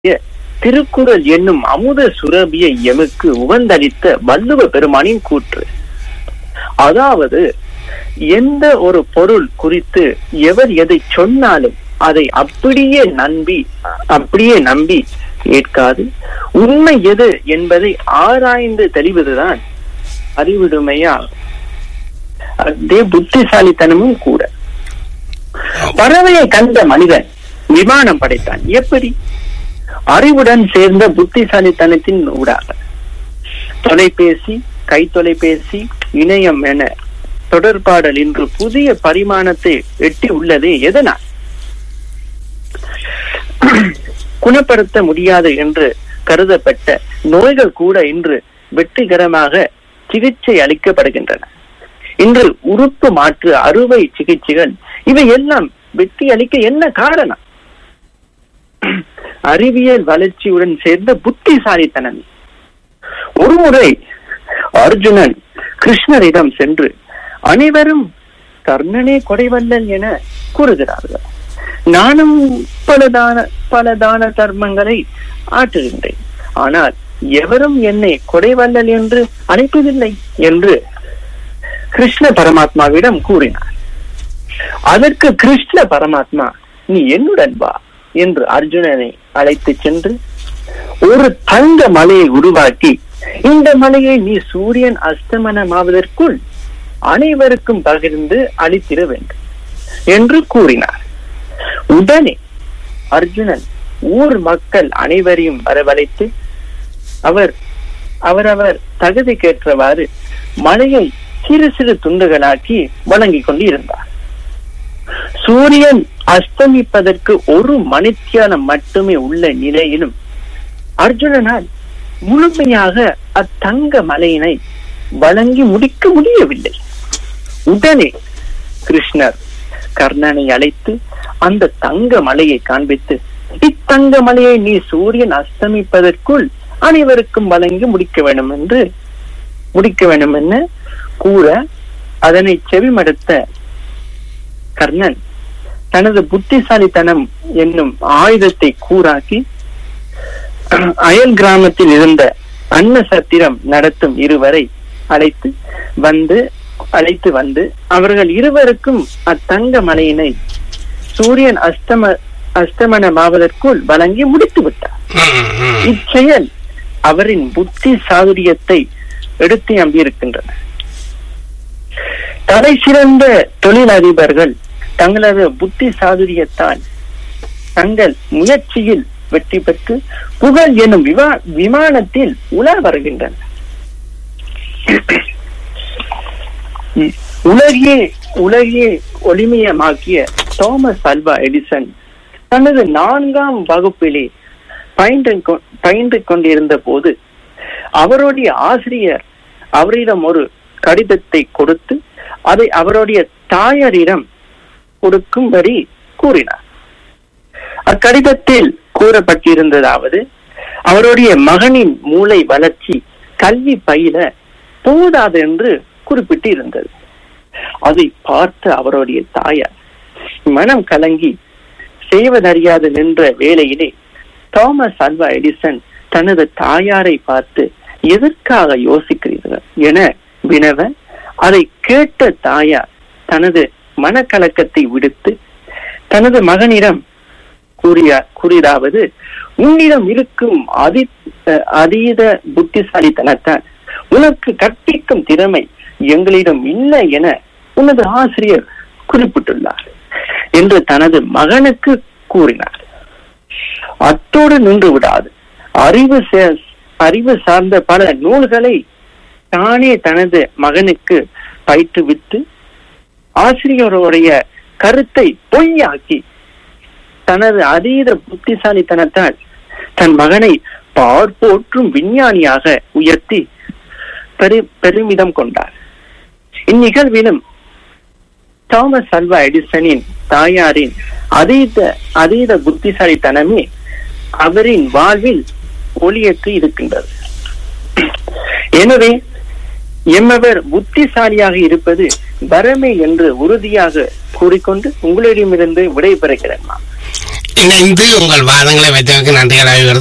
திருக்குறள் என்னும் அமுத சுரபியை எமக்கு உகந்தளித்த வள்ளுவ பெருமானின் கூற்று அதாவது எந்த ஒரு பொருள் குறித்து எவர் எதை சொன்னாலும் அதை அப்படியே நம்பி அப்படியே நம்பி ஏற்காது உண்மை எது என்பதை ஆராய்ந்து தெளிவதுதான் அறிவுடைமையா அதே புத்திசாலித்தனமும் கூட பறவையை கண்ட மனிதன் விமானம் படைத்தான் எப்படி அறிவுடன் சேர்ந்த புத்திசாலித்தனத்தின் ஊடாக தொலைபேசி கை தொலைபேசி இணையம் என தொடர்பாடல் இன்று புதிய பரிமாணத்தை எட்டி உள்ளதே எதனால் குணப்படுத்த முடியாது என்று கருதப்பட்ட நோய்கள் கூட இன்று வெற்றிகரமாக சிகிச்சை அளிக்கப்படுகின்றன இன்று உறுப்பு மாற்று அறுவை சிகிச்சைகள் இவை எல்லாம் வெற்றி அளிக்க என்ன காரணம் அறிவியல் வளர்ச்சியுடன் சேர்ந்த புத்திசாலித்தனம் ஒருமுறை அர்ஜுனன் கிருஷ்ணரிடம் சென்று அனைவரும் கர்ணனே கொடைவல்லன் என கூறுகிறார்கள் நானும் பல தான பல தான தர்மங்களை ஆற்றுகின்றேன் ஆனால் எவரும் என்னை கொடைவல்லல் என்று அழைப்பதில்லை என்று கிருஷ்ண பரமாத்மாவிடம் கூறினார் அதற்கு கிருஷ்ண பரமாத்மா நீ என்னுடன் வா என்று அர்ஜுனனை அழைத்து சென்று ஒரு தங்க மலையை உருவாக்கி இந்த மலையை நீ சூரியன் அஸ்தமனமாவதற்குள் அனைவருக்கும் பகிர்ந்து அளித்திட வேண்டும் என்று கூறினார் உடனே அர்ஜுனன் ஊர் மக்கள் அனைவரையும் வரவழைத்து அவர் அவரவர் தகுதிக்கேற்றவாறு மலையை சிறு சிறு துண்டுகளாக்கி வழங்கிக் கொண்டு இருந்தார் சூரியன் அஸ்தமிப்பதற்கு ஒரு மணித்தியாலம் மட்டுமே உள்ள நிலையிலும் அர்ஜுனனால் முழுமையாக அத்தங்க மலையினை வழங்கி முடிக்க முடியவில்லை உடனே கிருஷ்ணர் கர்ணனை அழைத்து அந்த தங்க மலையை காண்பித்து இத்தங்க மலையை நீ சூரியன் அஸ்தமிப்பதற்குள் அனைவருக்கும் வழங்கி முடிக்க வேண்டும் என்று முடிக்க வேண்டும் என கூற அதனை செவிமடுத்த கர்ணன் தனது புத்திசாலித்தனம் என்னும் ஆயுதத்தை கூறாக்கி அயல் கிராமத்தில் இருந்த அன்ன சத்திரம் நடத்தும் இருவரை அழைத்து வந்து அழைத்து வந்து அவர்கள் இருவருக்கும் அத்தங்க மலையினை சூரியன் அஸ்தம அஸ்தமனமாவதற்குள் வழங்கி முடித்து விட்டார் இச்செயல் அவரின் புத்தி சாதுரியத்தை எடுத்து நம்பியிருக்கின்றன தலை சிறந்த தொழிலதிபர்கள் தங்களது புத்தி சாதுரியத்தால் தங்கள் முயற்சியில் வெற்றி பெற்று புகழ் எனும் விமா விமானத்தில் உலா வருகின்றனர் உலகியே உலகியே ஒளிமயமாக்கிய தோமஸ் அல்வா எடிசன் தனது நான்காம் வகுப்பிலே பயின்று பயின்று கொண்டிருந்த போது அவருடைய ஆசிரியர் அவரிடம் ஒரு கடிதத்தை கொடுத்து அதை அவருடைய தாயாரிடம் கொடுக்கும்படி கூறினார் அக்கடிதத்தில் கூறப்பட்டிருந்ததாவது அவருடைய மகனின் மூளை வளர்ச்சி கல்வி பயில போதாது என்று குறிப்பிட்டு இருந்தது அதை பார்த்த அவருடைய தாயார் மனம் கலங்கி செய்வதறியாது நின்ற வேளையிலே தாமஸ் அல்வா எடிசன் தனது தாயாரை பார்த்து எதற்காக யோசிக்கிறீர்கள் என வினவ அதை கேட்ட தாயார் தனது மனக்கலக்கத்தை விடுத்து தனது மகனிடம் கூறிய கூறியதாவது உன்னிடம் இருக்கும் அதி அதீத புத்திசாலித்தனத்தான் உனக்கு கற்பிக்கும் திறமை எங்களிடம் இல்லை என உனது ஆசிரியர் குறிப்பிட்டுள்ளார் என்று தனது மகனுக்கு கூறினார் அத்தோடு நின்று விடாது அறிவு அறிவு சார்ந்த பல நூல்களை தானே தனது மகனுக்கு பயிற்றுவித்து ஆசிரியருடைய கருத்தை பொய்யாக்கி தனது அதீத புத்திசாலித்தனத்தால் தன் மகனை பார்ப்போற்றும் விஞ்ஞானியாக உயர்த்தி பெரு பெருமிதம் கொண்டார் இந்நிகழ்விலும் தாமஸ் அல்வா எடிசனின் தாயாரின் அதீத அதீத புத்திசாலித்தனமே அவரின் வாழ்வில் ஒளியேற்றி இருக்கின்றது எனவே எம்மவர் புத்திசாலியாக இருப்பது வரமே என்று உறுதியாக கூறிக்கொண்டு உங்களிடமிருந்து விடைபெறுகிறேன் இணைந்து உங்கள் வாதங்களை வைத்ததற்கு நன்றிகள் ஆகிறது